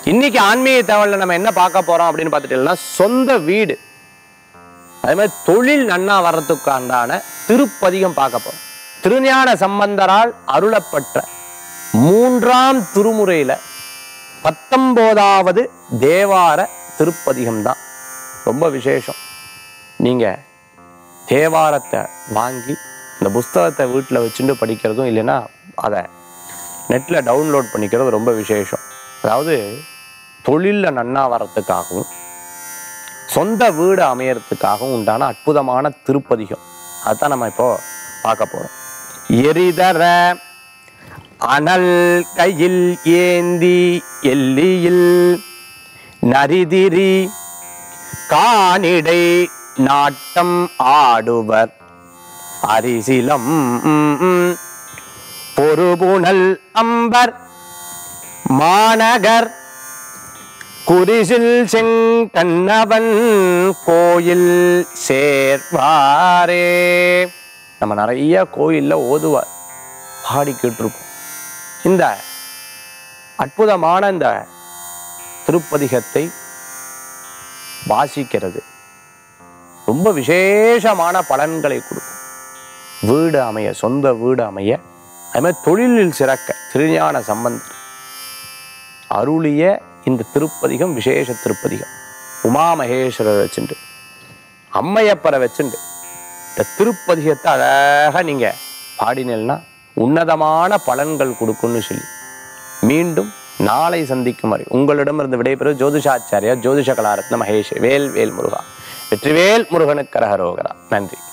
இன்னைக்கு ஆன்மீக தகவலில் நம்ம என்ன பார்க்க போறோம் அப்படின்னு பார்த்துட்டீங்கன்னா சொந்த வீடு அதே மாதிரி தொழில் நன்னா வர்றதுக்கான திருப்பதிகம் பார்க்க போறோம் திருஞான சம்பந்தரால் அருளப்பட்ட மூன்றாம் திருமுறையில பத்தொம்போதாவது தேவார திருப்பதிகம் தான் ரொம்ப விசேஷம் நீங்க தேவாரத்தை வாங்கி இந்த புஸ்தகத்தை வீட்டில் வச்சுட்டு படிக்கிறதும் இல்லைன்னா அதை நெட்டில் டவுன்லோட் பண்ணிக்கிறது ரொம்ப விசேஷம் அதாவது தொழிலில் நன்னா வர்றதுக்காகவும் சொந்த வீடு அமையறதுக்காகவும் உண்டான அற்புதமான திருப்பதிகம் அதுதான் நம்ம இப்போ பார்க்க போறோம் எரிதர அனல் கையில் ஏந்தி எல்லியில் நரிதிரி காணிடை நாட்டம் ஆடுவர் அரிசிலம் பொறுபுணல் அம்பர் மாநகர் குறிசில் செங்கண்ணவன் கோயில் சேர்வாரே நம்ம நிறைய கோயில்ல ஓதுவார் பாடிக்கிட்டு இருப்போம் இந்த அற்புதமான இந்த திருப்பதிகத்தை வாசிக்கிறது ரொம்ப விசேஷமான பலன்களை கொடுக்கும் வீடு அமைய சொந்த வீடு அமைய அது மாதிரி தொழிலில் சிறக்க திருஞான சம்பந்தர் அருளிய இந்த திருப்பதிகம் விசேஷ திருப்பதிகம் உமா மகேஸ்வரர் வச்சுண்டு அம்மையப்பரை வச்சுண்டு இந்த திருப்பதிகத்தை அழகாக நீங்க பாடினீங்கன்னா உன்னதமான பலன்கள் கொடுக்கும்னு சொல்லி மீண்டும் நாளை சந்திக்கும் வரை உங்களிடமிருந்து விடைபெறும் ஜோதிஷாச்சாரியா ஜோதிஷ கலாரத்ன மகேஷ் வேல் வேல் முருகா வெற்றிவேல் முருகனுக்கு கரகரோகரா நன்றி